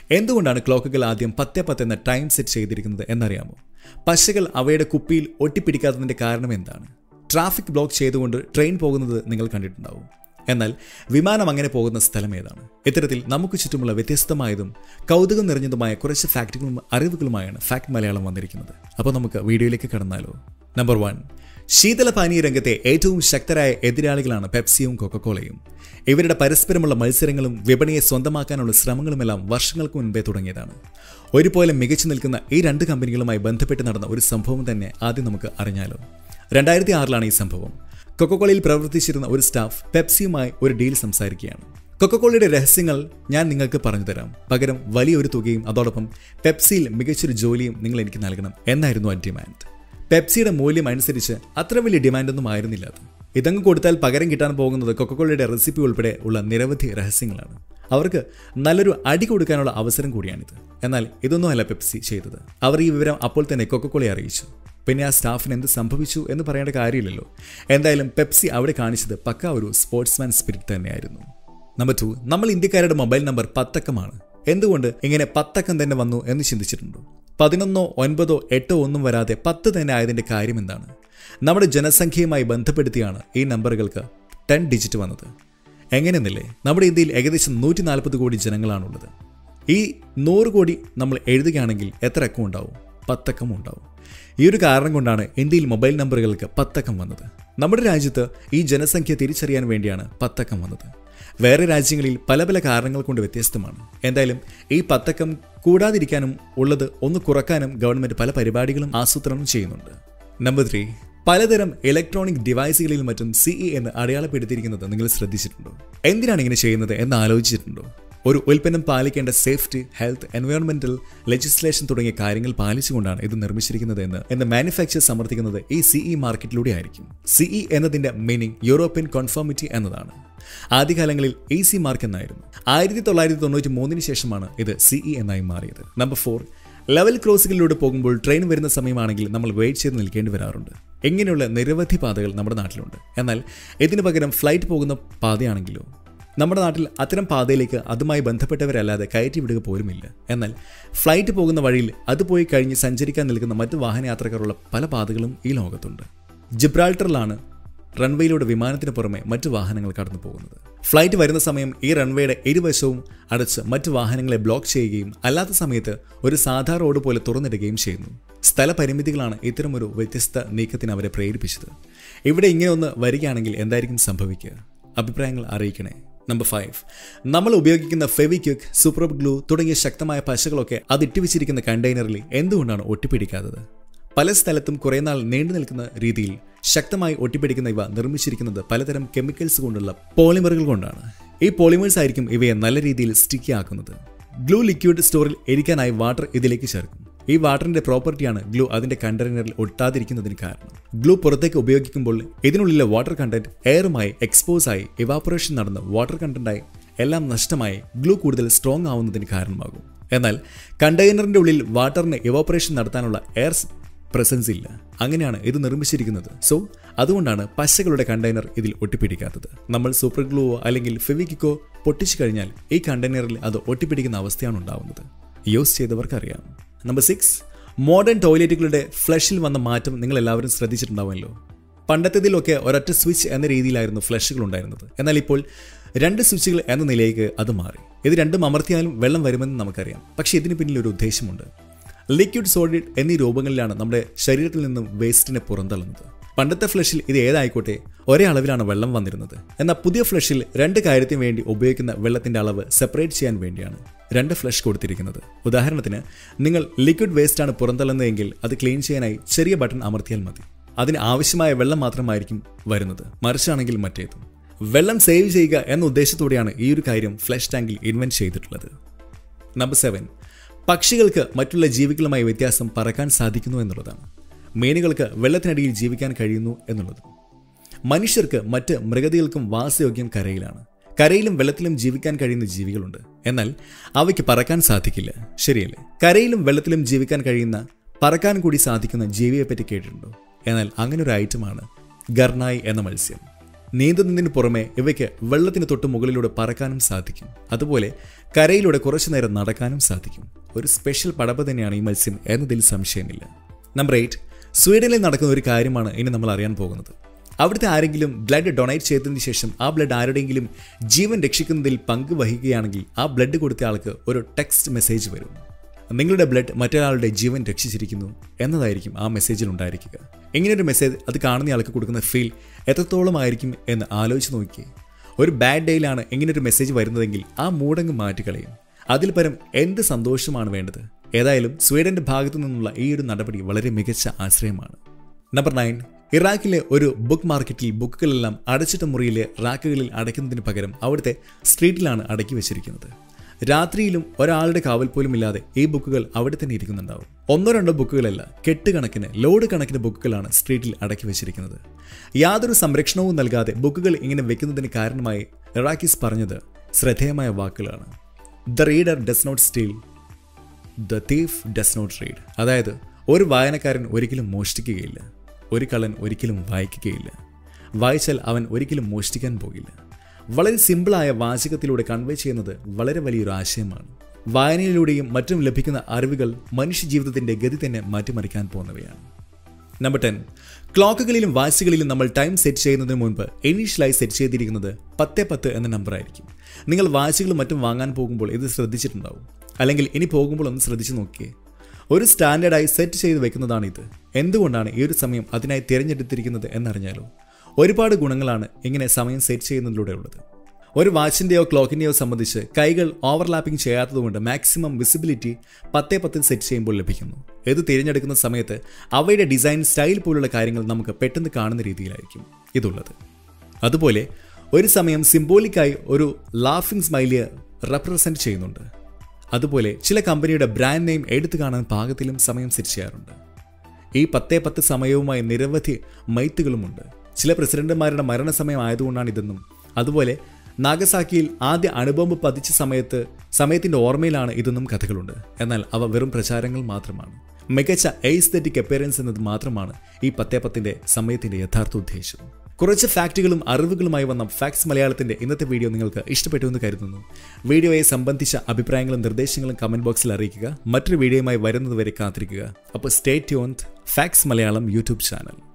എന്തുകൊണ്ടാണ് ക്ലോക്കുകൾ ആദ്യം പത്ത് പത്ത് എന്ന ടൈം സെറ്റ് ചെയ്തിരിക്കുന്നത് എന്നറിയാമോ പശകൾ അവയുടെ കുപ്പിയിൽ ഒട്ടിപ്പിടിക്കാത്തതിന്റെ കാരണം എന്താണ് ട്രാഫിക് ബ്ലോക്ക് ചെയ്തുകൊണ്ട് ട്രെയിൻ പോകുന്നത് നിങ്ങൾ കണ്ടിട്ടുണ്ടാവും എന്നാൽ വിമാനം അങ്ങനെ പോകുന്ന സ്ഥലം ഏതാണ് ഇത്തരത്തിൽ നമുക്ക് ചുറ്റുമുള്ള വ്യത്യസ്തമായതും കൗതുകം നിറഞ്ഞതുമായ കുറച്ച് ഫാക്റ്റുകളും അറിവുകളുമായാണ് ഫാക്ട് മലയാളം വന്നിരിക്കുന്നത് അപ്പോൾ നമുക്ക് വീഡിയോയിലേക്ക് കടന്നാലോ നമ്പർ വൺ ശീതളപാനീയ രംഗത്തെ ഏറ്റവും ശക്തരായ എതിരാളികളാണ് പെപ്സിയും കൊക്കക്കോളയും ഇവരുടെ പരസ്പരമുള്ള മത്സരങ്ങളും വിപണിയെ സ്വന്തമാക്കാനുള്ള ശ്രമങ്ങളുമെല്ലാം വർഷങ്ങൾക്ക് മുൻപേ തുടങ്ങിയതാണ് ഒരുപോലെ മികച്ചു നിൽക്കുന്ന ഈ രണ്ട് കമ്പനികളുമായി ബന്ധപ്പെട്ട് നടന്ന ഒരു സംഭവം തന്നെ ആദ്യം നമുക്ക് അറിഞ്ഞാലോ രണ്ടായിരത്തി ആറിലാണ് ഈ സംഭവം കൊക്കക്കോളയിൽ പ്രവർത്തിച്ചിരുന്ന ഒരു സ്റ്റാഫ് പെപ്സിയുമായി ഒരു ഡീൽ സംസാരിക്കുകയാണ് കൊക്കക്കോളയുടെ രഹസ്യങ്ങൾ ഞാൻ നിങ്ങൾക്ക് പറഞ്ഞു തരാം പകരം വലിയൊരു തുകയും അതോടൊപ്പം പെപ്സിയിൽ മികച്ചൊരു ജോലിയും നിങ്ങൾ എനിക്ക് നൽകണം എന്നായിരുന്നു ആ ഡിമാൻഡ് പെപ്സിയുടെ മൂല്യം അനുസരിച്ച് അത്ര വലിയ ഡിമാൻഡൊന്നും ആയിരുന്നില്ല അത് ഇതങ്ങ് കൊടുത്താൽ പകരം കിട്ടാൻ പോകുന്നത് കൊക്കക്കോളയുടെ റെസിപ്പി ഉൾപ്പെടെ ഉള്ള നിരവധി രഹസ്യങ്ങളാണ് അവർക്ക് നല്ലൊരു അടി കൊടുക്കാനുള്ള അവസരം കൂടിയാണിത് എന്നാൽ ഇതൊന്നുമല്ല പെപ്സി ചെയ്തത് അവർ ഈ വിവരം അപ്പോൾ തന്നെ കൊക്കക്കോളയെ അറിയിച്ചു പിന്നെ ആ സ്റ്റാഫിന് എന്ത് സംഭവിച്ചു എന്ന് പറയേണ്ട കാര്യമില്ലല്ലോ എന്തായാലും പെപ്സി അവിടെ കാണിച്ചത് പക്ക ഒരു സ്പോർട്സ്മാൻ സ്പിരിറ്റ് തന്നെയായിരുന്നു നമ്പർ ടു നമ്മൾ ഇന്ത്യക്കാരുടെ മൊബൈൽ നമ്പർ പത്തക്കമാണ് എന്തുകൊണ്ട് ഇങ്ങനെ പത്തക്കം തന്നെ വന്നു എന്ന് ചിന്തിച്ചിട്ടുണ്ടോ പതിനൊന്നോ ഒൻപതോ എട്ടോ ഒന്നും വരാതെ പത്ത് തന്നെ ആയതിന്റെ കാര്യം എന്താണ് നമ്മുടെ ജനസംഖ്യയുമായി ബന്ധപ്പെടുത്തിയാണ് ഈ നമ്പറുകൾക്ക് ടെൻ ഡിജിറ്റ് വന്നത് എങ്ങനെയെന്നില്ലേ നമ്മുടെ ഇന്ത്യയിൽ ഏകദേശം നൂറ്റി നാൽപ്പത് കോടി ജനങ്ങളാണുള്ളത് ഈ നൂറ് കോടി നമ്മൾ എഴുതുകയാണെങ്കിൽ എത്ര അക്കം ഉണ്ടാവും പത്തക്കം ഉണ്ടാവും ഈ ഒരു കാരണം കൊണ്ടാണ് ഇന്ത്യയിൽ മൊബൈൽ നമ്പറുകൾക്ക് പത്തക്കം വന്നത് നമ്മുടെ രാജ്യത്ത് ഈ ജനസംഖ്യ തിരിച്ചറിയാൻ വേണ്ടിയാണ് പത്തക്കം വന്നത് വേറെ രാജ്യങ്ങളിൽ പല പല കാരണങ്ങൾ കൊണ്ട് വ്യത്യസ്തമാണ് എന്തായാലും ഈ പത്തക്കം കൂടാതിരിക്കാനും ഉള്ളത് ഒന്ന് കുറക്കാനും ഗവൺമെന്റ് പല പരിപാടികളും ആസൂത്രണം ചെയ്യുന്നുണ്ട് നമ്പർ ത്രീ പലതരം ഇലക്ട്രോണിക് ഡിവൈസുകളിൽ മറ്റും സിഇ എന്ന് അടയാളപ്പെടുത്തിയിരിക്കുന്നത് നിങ്ങൾ ശ്രദ്ധിച്ചിട്ടുണ്ടോ എന്തിനാണ് ഇങ്ങനെ ചെയ്യുന്നത് എന്ന് ആലോചിച്ചിട്ടുണ്ടോ ഒരു ഉൽപ്പന്നം പാലിക്കേണ്ട സേഫ്റ്റി ഹെൽത്ത് എൻവയോൺമെന്റൽ ലെജിസ്ലേഷൻ തുടങ്ങിയ കാര്യങ്ങൾ പാലിച്ചുകൊണ്ടാണ് ഇത് നിർമ്മിച്ചിരിക്കുന്നത് എന്ന് എന്ന് മാനുഫാക്ചർ സമർത്ഥിക്കുന്നത് ഈ സിഇ മാർക്കറ്റിലൂടെ ആയിരിക്കും സിഇ എന്നതിന്റെ മീനിങ് യൂറോപ്യൻ കോൺഫോമിറ്റി എന്നതാണ് ആദ്യകാലങ്ങളിൽ എ സി മാർക്ക് എന്നായിരുന്നു ആയിരത്തി തൊള്ളായിരത്തി തൊണ്ണൂറ്റി മൂന്നിന് ശേഷമാണ് ഇത് സിഇ എന്നായി മാറിയത് നമ്പർ ഫോർ ലെവൽ ക്രോസുകളിലൂടെ പോകുമ്പോൾ ട്രെയിൻ വരുന്ന സമയമാണെങ്കിൽ നമ്മൾ വെയിറ്റ് ചെയ്ത് നിൽക്കേണ്ടി വരാറുണ്ട് ഇങ്ങനെയുള്ള നിരവധി പാതകൾ നമ്മുടെ നാട്ടിലുണ്ട് എന്നാൽ ഇതിനു പകരം ഫ്ലൈറ്റ് പോകുന്ന പാതയാണെങ്കിലോ നമ്മുടെ നാട്ടിൽ അത്തരം പാതയിലേക്ക് അതുമായി ബന്ധപ്പെട്ടവരല്ലാതെ കയറ്റി വിടുക പോലുമില്ല എന്നാൽ ഫ്ലൈറ്റ് പോകുന്ന വഴിയിൽ അത് പോയി കഴിഞ്ഞ് സഞ്ചരിക്കാൻ നിൽക്കുന്ന മറ്റ് വാഹനയാത്രക്കാരുള്ള പല പാതകളും ഈ ലോകത്തുണ്ട് ജിബ്രാൾട്ടറിലാണ് റൺവേയിലൂടെ വിമാനത്തിന് പുറമെ മറ്റു വാഹനങ്ങൾ കടന്നു പോകുന്നത് ഫ്ലൈറ്റ് വരുന്ന സമയം ഈ റൺവേയുടെ ഇരുവശവും അടച്ച് മറ്റു വാഹനങ്ങളെ ബ്ലോക്ക് ചെയ്യുകയും അല്ലാത്ത സമയത്ത് ഒരു സാധാ റോഡ് പോലെ തുറന്നിടുകയും ചെയ്യുന്നു സ്ഥലപരിമിതികളാണ് ഇത്തരമൊരു വ്യത്യസ്ത നീക്കത്തിന് അവരെ പ്രേരിപ്പിച്ചത് ഇവിടെ ഇങ്ങനെ ഒന്ന് വരികയാണെങ്കിൽ എന്തായിരിക്കും സംഭവിക്കുക അഭിപ്രായങ്ങൾ അറിയിക്കണേ നമ്പർ ഫൈവ് നമ്മൾ ഉപയോഗിക്കുന്ന ഫെവിക്വിക് സൂപ്പർ ഗ്ലൂ തുടങ്ങിയ ശക്തമായ പശകളൊക്കെ അത് ഇട്ടുവെച്ചിരിക്കുന്ന കണ്ടെയ്നറിൽ എന്തുകൊണ്ടാണ് ഒട്ടിപ്പിടിക്കാത്തത് പല സ്ഥലത്തും കുറേ നാൾ നീണ്ടു നിൽക്കുന്ന രീതിയിൽ ശക്തമായി ഒട്ടിപ്പിടിക്കുന്ന ഇവ നിർമ്മിച്ചിരിക്കുന്നത് പലതരം കെമിക്കൽസ് കൊണ്ടുള്ള പോളിമറുകൾ കൊണ്ടാണ് ഈ പോളിമേഴ്സ് ആയിരിക്കും ഇവയെ നല്ല രീതിയിൽ സ്റ്റിക്കി ആക്കുന്നത് ഗ്ലൂ ലിക്വിഡ് സ്റ്റോറിൽ എരിക്കാനായി വാട്ടർ ഇതിലേക്ക് ചേർക്കും ഈ വാട്ടറിന്റെ പ്രോപ്പർട്ടിയാണ് ഗ്ലൂ അതിന്റെ കണ്ടെയ്നറിൽ ഒട്ടാതിരിക്കുന്നതിന് കാരണം ഗ്ലൂ പുറത്തേക്ക് ഉപയോഗിക്കുമ്പോൾ ഇതിനുള്ളിലെ വാട്ടർ കണ്ടന്റ് എയറുമായി എക്സ്പോസ് ആയി ഇവാപ്പറേഷൻ നടന്ന് വാട്ടർ കണ്ടന്റായി എല്ലാം നഷ്ടമായി ഗ്ലൂ കൂടുതൽ സ്ട്രോങ് ആവുന്നതിന് കാരണമാകും എന്നാൽ കണ്ടെയ്നറിന്റെ ഉള്ളിൽ വാട്ടറിന് ഇവാപ്പറേഷൻ നടത്താനുള്ള എയർ പ്രസൻസ് ഇല്ല അങ്ങനെയാണ് ഇത് നിർമ്മിച്ചിരിക്കുന്നത് സോ അതുകൊണ്ടാണ് പശകളുടെ കണ്ടെയ്നർ ഇതിൽ ഒട്ടിപ്പിടിക്കാത്തത് നമ്മൾ സൂപ്പർ ഗ്ലൂവോ അല്ലെങ്കിൽ ഫെവിക്കിക്കോ പൊട്ടിച്ചു കഴിഞ്ഞാൽ ഈ കണ്ടെയ്നറിൽ അത് ഒട്ടിപ്പിടിക്കുന്ന അവസ്ഥയാണ് ഉണ്ടാവുന്നത് യൂസ് ചെയ്തവർക്കറിയാം നമ്പർ സിക്സ് മോഡേൺ ടോയ്ലറ്റുകളുടെ ഫ്ലഷിൽ വന്ന മാറ്റം നിങ്ങൾ എല്ലാവരും ശ്രദ്ധിച്ചിട്ടുണ്ടാവുമല്ലോ പണ്ടത്തേതിലൊക്കെ ഒരൊറ്റ സ്വിച്ച് എന്ന രീതിയിലായിരുന്നു ഫ്ലഷുകൾ ഉണ്ടായിരുന്നത് എന്നാൽ ഇപ്പോൾ രണ്ട് സ്വിച്ചുകൾ എന്ന നിലയിലേക്ക് അത് മാറി ഇത് രണ്ടും അമർത്തിയാലും വെള്ളം വരുമെന്ന് നമുക്കറിയാം പക്ഷേ ഇതിന് പിന്നിൽ ഒരു ഉദ്ദേശമുണ്ട് ലിക്വിഡ് സോളിഡ് എന്നീ രൂപങ്ങളിലാണ് നമ്മുടെ ശരീരത്തിൽ നിന്നും വേസ്റ്റിനെ പുറന്തള്ളുന്നത് പണ്ടത്തെ ഫ്ലഷിൽ ഇത് ഏതായിക്കോട്ടെ ഒരേ അളവിലാണ് വെള്ളം വന്നിരുന്നത് എന്നാൽ പുതിയ ഫ്ലഷിൽ രണ്ട് കാര്യത്തിന് വേണ്ടി ഉപയോഗിക്കുന്ന വെള്ളത്തിന്റെ അളവ് സെപ്പറേറ്റ് ചെയ്യാൻ വേണ്ടിയാണ് രണ്ട് ഫ്ലഷ് കൊടുത്തിരിക്കുന്നത് ഉദാഹരണത്തിന് നിങ്ങൾ ലിക്വിഡ് വേസ്റ്റ് ആണ് പുറന്തള്ളുന്നതെങ്കിൽ അത് ക്ലീൻ ചെയ്യാനായി ചെറിയ ബട്ടൺ അമർത്തിയാൽ മതി അതിന് ആവശ്യമായ വെള്ളം മാത്രമായിരിക്കും വരുന്നത് മറിച്ചാണെങ്കിൽ മറ്റേതും വെള്ളം സേവ് ചെയ്യുക എന്ന ഉദ്ദേശത്തോടെയാണ് ഈ ഒരു കാര്യം ഫ്ലഷ് ടാങ്കിൽ ഇൻവെന്റ് ചെയ്തിട്ടുള്ളത് നമ്പർ സെവൻ പക്ഷികൾക്ക് മറ്റുള്ള ജീവികളുമായി വ്യത്യാസം പറക്കാൻ സാധിക്കുന്നു എന്നുള്ളതാണ് മീനുകൾക്ക് വെള്ളത്തിനടിയിൽ ജീവിക്കാൻ കഴിയുന്നു എന്നുള്ളത് മനുഷ്യർക്ക് മറ്റ് മൃഗതികൾക്കും വാസയോഗ്യം കരയിലാണ് കരയിലും വെള്ളത്തിലും ജീവിക്കാൻ കഴിയുന്ന ജീവികളുണ്ട് എന്നാൽ അവയ്ക്ക് പറക്കാൻ സാധിക്കില്ല ശരിയല്ലേ കരയിലും വെള്ളത്തിലും ജീവിക്കാൻ കഴിയുന്ന പറക്കാൻ കൂടി സാധിക്കുന്ന ജീവിയെ പറ്റി കേട്ടിട്ടുണ്ടോ എന്നാൽ അങ്ങനെ ഒരു ഐറ്റമാണ് ഗർണായി എന്ന മത്സ്യം നീന്തുന്നതിന് പുറമെ ഇവയ്ക്ക് വെള്ളത്തിന് തൊട്ട് മുകളിലൂടെ പറക്കാനും സാധിക്കും അതുപോലെ കരയിലൂടെ കുറച്ചു നേരം നടക്കാനും സാധിക്കും ഒരു സ്പെഷ്യൽ പടപ തന്നെയാണ് ഈ മത്സ്യം എന്നതിൽ സംശയമില്ല നമ്പർ എയ്റ്റ് സ്വീഡനിൽ നടക്കുന്ന ഒരു കാര്യമാണ് ഇനി നമ്മൾ അറിയാൻ പോകുന്നത് അവിടുത്തെ ആരെങ്കിലും ബ്ലഡ് ഡൊണേറ്റ് ചെയ്തതിന് ശേഷം ആ ബ്ലഡ് ആരുടെയെങ്കിലും ജീവൻ രക്ഷിക്കുന്നതിൽ പങ്ക് വഹിക്കുകയാണെങ്കിൽ ആ ബ്ലഡ് കൊടുത്ത ആൾക്ക് ഒരു ടെക്സ്റ്റ് മെസ്സേജ് വരും നിങ്ങളുടെ ബ്ലഡ് മറ്റൊരാളുടെ ജീവൻ രക്ഷിച്ചിരിക്കുന്നു എന്നതായിരിക്കും ആ മെസ്സേജിൽ ഉണ്ടായിരിക്കുക ഇങ്ങനെയൊരു മെസ്സേജ് അത് കാണുന്ന ആൾക്ക് കൊടുക്കുന്ന ഫീൽ എത്രത്തോളം ആയിരിക്കും എന്ന് ആലോചിച്ച് നോക്കിയേ ഒരു ബാഡ് ഡേയിലാണ് ഇങ്ങനൊരു മെസ്സേജ് വരുന്നതെങ്കിൽ ആ മൂടങ്ങ് മാറ്റിക്കളയും അതിൽ പരം എന്ത് സന്തോഷമാണ് വേണ്ടത് ഏതായാലും സ്വീഡന്റെ ഭാഗത്തു നിന്നുള്ള ഈ ഒരു നടപടി വളരെ മികച്ച ആശ്രയമാണ് നമ്പർ നയൻ ഇറാഖിലെ ഒരു ബുക്ക് മാർക്കറ്റിൽ ബുക്കുകളെല്ലാം അടച്ചിട്ട മുറിയിലെ റാക്കുകളിൽ അടയ്ക്കുന്നതിന് പകരം അവിടുത്തെ സ്ട്രീറ്റിലാണ് അടക്കി വെച്ചിരിക്കുന്നത് രാത്രിയിലും ഒരാളുടെ കാവൽ പോലും ഇല്ലാതെ ഈ ബുക്കുകൾ അവിടെ തന്നെ ഇരിക്കുന്നുണ്ടാവും ഒന്നോ രണ്ടോ ബുക്കുകളല്ല കെട്ടുകണക്കിന് ലോഡ് കണക്കിന് ബുക്കുകളാണ് സ്ട്രീറ്റിൽ അടക്കി വെച്ചിരിക്കുന്നത് യാതൊരു സംരക്ഷണവും നൽകാതെ ബുക്കുകൾ ഇങ്ങനെ വെക്കുന്നതിന് കാരണമായി ഇറാഖീസ് പറഞ്ഞത് ശ്രദ്ധേയമായ വാക്കുകളാണ് the reader does not steal the thief does not read അതായത് ഒരു വായനക്കാരൻ ഒരിക്കലും മോഷ്ടിക്കുകയില്ല ഒരു കള്ളൻ ഒരിക്കലും വായിക്കുകയില്ല വായിച്ചാൽ അവൻ ഒരിക്കലും മോഷ്ടിക്കാൻ പോകില്ല വളരെ സിമ്പിളായ വാചകത്തിലൂടെ കൺവേ ചെയ്യുന്നത് വളരെ വലിയൊരു ആശയമാണ് വായനയിലൂടെയും മറ്റും ലഭിക്കുന്ന അറിവുകൾ മനുഷ്യ ജീവിതത്തിന്റെ ഗതി തന്നെ മാറ്റിമറിക്കാൻ പോകുന്നവയാണ് നമ്പർ ടെൻ ക്ലോക്കുകളിലും വാച്ചുകളിലും നമ്മൾ ടൈം സെറ്റ് ചെയ്യുന്നതിന് മുൻപ് ഇനീഷ്യലായി സെറ്റ് ചെയ്തിരിക്കുന്നത് പത്ത് പത്ത് എന്ന നമ്പർ ആയിരിക്കും നിങ്ങൾ വാച്ചുകളും മറ്റും വാങ്ങാൻ പോകുമ്പോൾ ഇത് ശ്രദ്ധിച്ചിട്ടുണ്ടാവും അല്ലെങ്കിൽ ഇനി പോകുമ്പോൾ ഒന്ന് ശ്രദ്ധിച്ചു നോക്കിയേ ഒരു സ്റ്റാൻഡേർഡായി സെറ്റ് ചെയ്ത് വെക്കുന്നതാണ് ഇത് എന്തുകൊണ്ടാണ് ഈ ഒരു സമയം അതിനായി തിരഞ്ഞെടുത്തിരിക്കുന്നത് എന്നറിഞ്ഞാലോ ഒരുപാട് ഗുണങ്ങളാണ് ഇങ്ങനെ സമയം സെറ്റ് ചെയ്യുന്നതിലൂടെ ഉള്ളത് ഒരു വാച്ചിൻ്റെയോ ക്ലോക്കിൻ്റെയോ സംബന്ധിച്ച് കൈകൾ ഓവർലാപ്പിംഗ് ചെയ്യാത്തതുകൊണ്ട് മാക്സിമം വിസിബിലിറ്റി പത്തേ പത്തിൽ സെറ്റ് ചെയ്യുമ്പോൾ ലഭിക്കുന്നു ഇത് തിരഞ്ഞെടുക്കുന്ന സമയത്ത് അവയുടെ ഡിസൈൻ സ്റ്റൈൽ പോലുള്ള കാര്യങ്ങൾ നമുക്ക് പെട്ടെന്ന് കാണുന്ന രീതിയിലായിരിക്കും ഇതുള്ളത് അതുപോലെ ഒരു സമയം സിംബോളിക്കായി ഒരു ലാഫിംഗ് സ്മൈലിയെ റെപ്രസെൻറ്റ് ചെയ്യുന്നുണ്ട് അതുപോലെ ചില കമ്പനിയുടെ ബ്രാൻഡ് നെയിം എടുത്തു കാണാൻ പാകത്തിലും സമയം സെറ്റ് ചെയ്യാറുണ്ട് ഈ പത്തേ പത്ത് സമയവുമായി നിരവധി മൈത്തുകളുമുണ്ട് ചില പ്രസിഡന്റുമാരുടെ മരണസമയം ആയതുകൊണ്ടാണ് ഇതെന്നും അതുപോലെ നാഗസാക്കിയിൽ ആദ്യ അണുബോംബ് പതിച്ച സമയത്ത് സമയത്തിന്റെ ഓർമ്മയിലാണ് ഇതെന്നും കഥകളുണ്ട് എന്നാൽ അവ വെറും പ്രചാരങ്ങൾ മാത്രമാണ് മികച്ച എയ്സ്തെറ്റിക് അപ്പിയറൻസ് എന്നത് മാത്രമാണ് ഈ പത്തേ പത്തിന്റെ സമയത്തിന്റെ യഥാർത്ഥ ഉദ്ദേശം കുറച്ച് ഫാക്റ്റുകളും അറിവുകളുമായി വന്ന ഫാക്സ് മലയാളത്തിന്റെ ഇന്നത്തെ വീഡിയോ നിങ്ങൾക്ക് ഇഷ്ടപ്പെട്ടു എന്ന് കരുതുന്നു വീഡിയോയെ സംബന്ധിച്ച അഭിപ്രായങ്ങളും നിർദ്ദേശങ്ങളും കമന്റ് ബോക്സിൽ അറിയിക്കുക മറ്റൊരു വീഡിയോയുമായി വരുന്നതുവരെ കാത്തിരിക്കുക അപ്പോൾ stay tuned facts Malayalam YouTube channel